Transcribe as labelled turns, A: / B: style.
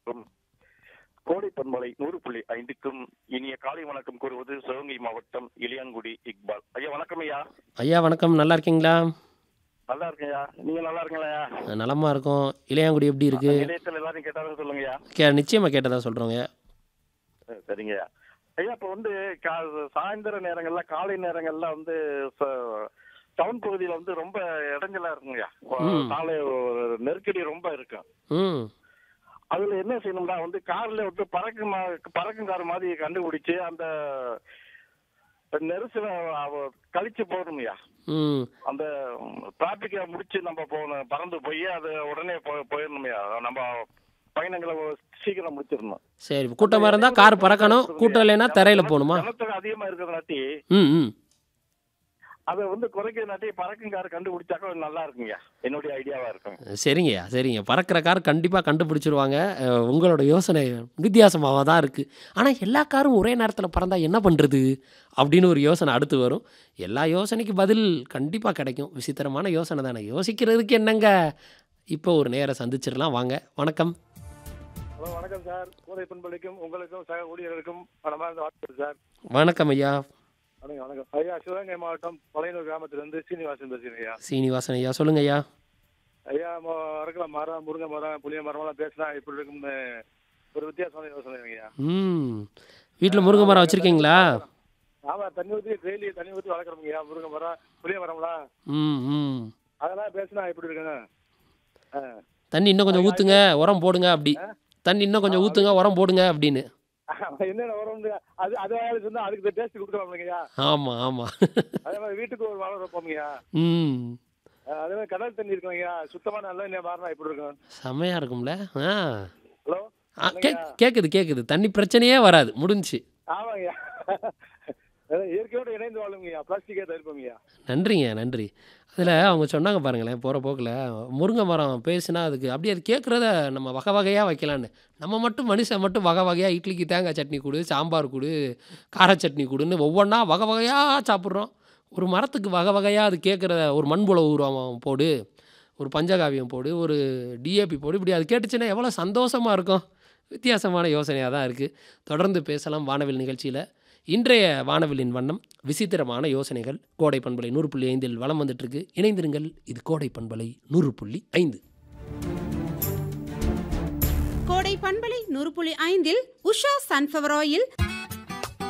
A: மற்றும் கோடை பன்மலை நூறு புள்ளி ஐந்துக்கும் இனிய காலை வணக்கம் கூறுவது சிவகங்கை மாவட்டம் இளையான்குடி இக்பால் ஐயா வணக்கம் ஐயா
B: ஐயா வணக்கம் நல்லா இருக்கீங்களா
A: நல்லா இருக்கேன்யா நீங்க நல்லா இருக்கீங்களா
B: நலமா இருக்கோம் இளையாங்குடி எப்படி இருக்கு
A: நிலையத்தில் எல்லாரும் கேட்டாலும் சொல்லுங்கய்யா
B: கே நிச்சயமா கேட்டதா சொல்றோங்க
A: அஹ் சரிங்கய்யா ஐயா இப்ப வந்து கா- சாயந்தர நேரங்கள்ல காலை நேரங்கள்ல வந்து ச- டவுன் பகுதியில வந்து ரொம்ப இடைஞ்சலா இருக்குங்கய்யா
B: ம்.
A: சாலை ஒரு நெருக்கடி ரொம்ப இருக்கும்
B: ம்
A: அதுல என்ன செய்யணும்னா வந்து கார்ல வந்து பறக்கும் மா- பறக்கும் கார் மாதிரி கண்டுபிடிச்சு அந்த நெரிசல அவ- கழிச்சு போகணும்யா
B: ம்
A: அந்த டிராபிக்கை முடிச்சு நம்ம போகணும் பறந்து போய் அது உடனே போ- போயிடணும்யா நம்ம பயணங்களை சீக்கிரம் முடிச்சிடணும்
B: சரி கூட்டமா இருந்தா கார் பறக்கணும் கூட்டம் இல்லைன்னா தரையில போகணுமா
A: ஜனத்தொகை அதிகமா இருக்கிறதுனாட்டி
B: ம் ம்
A: அதை வந்து குறைக்கிறதுனாட்டி பறக்கும் கார் கண்டுபிடிச்சாக்க நல்லா இருக்குங்க என்னுடைய ஐடியாவா இருக்கும்
B: சரிங்கய்யா சரிங்க பறக்கிற கார் கண்டிப்பாக கண்டுபிடிச்சிருவாங்க அஹ், உங்களோட யோசனை வித்தியாசமாக தான் இருக்குது ஆனால் எல்லா காரும் ஒரே நேரத்தில் பறந்தா என்ன பண்ணுறது அப்படின்னு ஒரு யோசனை அடுத்து வரும் எல்லா யோசனைக்கு பதில் கண்டிப்பாக கிடைக்கும் விசித்திரமான யோசனை தானே யோசிக்கிறதுக்கு என்னங்க இப்போ ஒரு நேரம் சந்திச்சிடலாம் வாங்க வணக்கம்
A: ஹலோ வணக்கம் சார் கோதை பண்பளிக்கும் உங்களுக்கும் சக ஊழியர்களுக்கும் மனமார்ந்த வாழ்த்துக்கள் சார்
B: வணக்கம் ஐயா
A: வணக்கம் வணக்கம் ஐயா சிவகங்கை மாவட்டம் பழையனூர் கிராமத்திலிருந்து சீனிவாசன் பேசுறேன் ஐயா
B: சீனிவாசன் ஐயா சொல்லுங்க ஐயா
A: ஐயா மரக்கல மரம் முருங்கை மரம் புளிய மரம்லாம் பேசினா இப்படி இருக்கும்னு ஒரு வித்தியாசமான யோசனை ஐயா
B: ம் வீட்டில் முருங்கை மரம் வச்சுருக்கீங்களா
A: ஆமா தண்ணி ஊற்றி டெய்லி தண்ணி ஊற்றி வளர்க்குறோம் ஐயா முருங்கை மரம் புளிய மரம்லாம்
B: ம் ம்
A: அதெல்லாம் பேசினா எப்படி இருக்குங்க ஆ.
B: தண்ணி இன்னும் கொஞ்சம் ஊற்றுங்க உரம் போடுங்க அப்படி தண்ணி இன்னும் கொஞ்சம் ஊற்றுங்க உரம் போடுங்க அப்படின்னு
A: என்னென்ன வரும் அது அது சொன்னா அதுக்கு டேஸ்ட் கொடுக்கலாம் ஐயா
B: ஆமாம் ஆமாம்
A: அதே மாதிரி வீட்டுக்கு ஒரு மரம் வைப்போம் ஐயா
B: ம்
A: அதே மாதிரி கடல் தண்ணி இருக்கும் ஐயா சுத்தமான நல்ல எண்ணெய் மாறினா எப்படி இருக்கும்
B: செமையாக இருக்கும்ல ஆ
A: ஹலோ
B: ஆ, கே கேட்குது கேட்குது தண்ணி பிரச்சனையே வராது முடிஞ்சுச்சு
A: ஆமாங்கய்யா அதான் இயற்கையோட இணைந்து வாழுங்கய்யா பிளாஸ்டிக்கே தவிர்ப்போங்கய்யா
B: நன்றிங்க நன்றி அதில் அவங்க சொன்னாங்க பாருங்களேன் போகிற போக்கில் முருங்கை மரம் பேசுனா அதுக்கு அப்படியே அது கேட்குறத நம்ம வகை வகையாக வைக்கலான்னு நம்ம மட்டும் மனுஷன் மட்டும் வகை வகையாக இட்லிக்கு தேங்காய் சட்னி கொடு சாம்பார் கொடு கார சட்னி கொடுன்னு ஒவ்வொன்றா வகை வகையாக சாப்பிட்றோம் ஒரு மரத்துக்கு வகை வகையாக அது கேட்குற ஒரு மண்புல உருவம் போடு ஒரு பஞ்சகாவியம் போடு ஒரு டிஏபி போடு இப்படி அது கேட்டுச்சுன்னா எவ்வளோ சந்தோஷமாக இருக்கும் வித்தியாசமான யோசனையாக தான் இருக்குது தொடர்ந்து பேசலாம் வானவில் நிகழ்ச்சியில் இன்றைய வானவிலின் வண்ணம் விசித்திரமான யோசனைகள் கோடை பண்பலை நூறு புள்ளி ஐந்தில் வலம் வந்துட்டுருக்கு இணைந்திருங்கள் இது கோடை பண்பலை நூறு புள்ளி ஐந்து
C: கோடை பண்பலை நூறு புள்ளி ஐந்தில் உஷா சன்ஃப்ளவர் ஆயில்